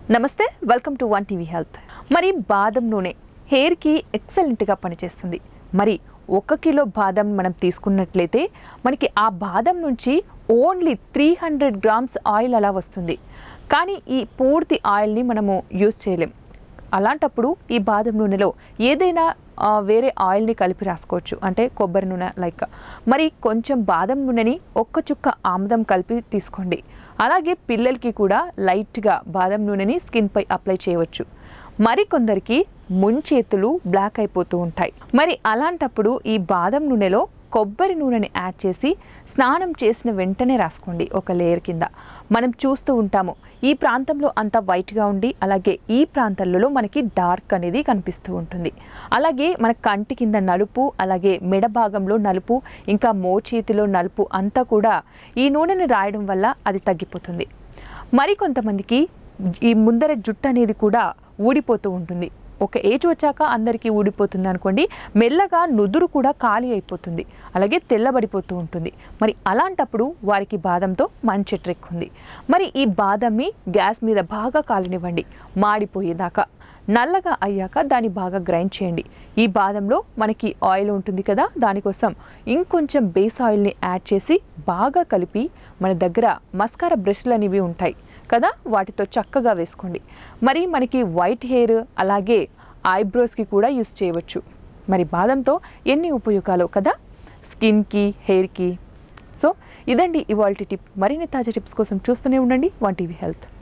నమస్తే welcome to one TV health మరి బాదం నూనె హెయిర్కి ఎక్సలెంట్గా పనిచేస్తుంది మరి ఒక కిలో బాదం మనం తీసుకున్నట్లయితే మనకి ఆ బాదం నుంచి only three hundred grams oil అలా వస్తుంది కానీ ఈ పూర్తి ఆయిల్ని మనము యూజ్ చేయలేం అలాంటప్పుడు ఈ బాదం నూనెలో ఏదైనా ఆ, వేరే ఆయిల్ని కలిపి రాసుకోవచ్చు అంటే కొబ్బరి నూనె లైక్ మరి కొంచెం బాదం నూనెని ఒక్క చుక్క ఆముదం కలిపి తీసుకోండి అలాగే పిల్లలకి కూడా లైట్గా బాదం నూనెని స్కిన్పై అప్లై చేయవచ్చు మరి కొందరికి ముంచేతులు బ్లాక్ అయిపోతూ ఉంటాయి మరి అలాంటప్పుడు ఈ బాదం నూనెలో కొబ్బరి నూనెని యాడ్ చేసి స్నానం చేసిన వెంటనే రాసుకోండి ఒక లేయర్ కింద మనం చూస్తూ ఉంటాము ఈ ప్రాంతంలో అంతా వైట్గా ఉండి అలాగే ఈ ప్రాంతాలలో మనకి డార్క్ అనేది కనిపిస్తూ ఉంటుంది అలాగే మన కంటి కింద నలుపు అలాగే మెడ భాగంలో నలుపు ఇంకా మోచేతిలో నలుపు అంతా కూడా ఈ నూనెని రాయడం వల్ల అది తగ్గిపోతుంది మరి కొంతమందికి ఈ ముందర జుట్టు అనేది కూడా ఊడిపోతూ ఉంటుంది ఒక ఏజ్ వచ్చాక అందరికీ ఊడిపోతుంది అనుకోండి మెల్లగా నుదురు కూడా ఖాళీ అయిపోతుంది అలాగే తెల్లబడిపోతూ ఉంటుంది మరి అలాంటప్పుడు వారికి బాదంతో మంచి ట్రిక్ ఉంది మరి ఈ బాదంని గ్యాస్ మీద బాగా కాలనివ్వండి మాడిపోయేదాకా నల్లగా అయ్యాక దాన్ని బాగా గ్రైండ్ చేయండి ఈ బాదంలో మనకి ఆయిల్ ఉంటుంది కదా దానికోసం ఇంకొంచెం బేస్ ఆయిల్ని యాడ్ చేసి బాగా కలిపి మన దగ్గర మస్కారా బ్రష్లు అనేవి ఉంటాయి కదా వాటితో చక్కగా వేసుకోండి మరి మనకి వైట్ హెయిర్ అలాగే ఐబ్రోస్కి కూడా యూస్ చేయవచ్చు మరి బాదంతో ఎన్ని ఉపయోగాలు కదా స్కిన్కి హెయిర్కి సో ఇదండి ఇవాల్టి టిప్ మరిన్ని తాజా టిప్స్ కోసం చూస్తూనే ఉండండి వన్ టీవీ హెల్త్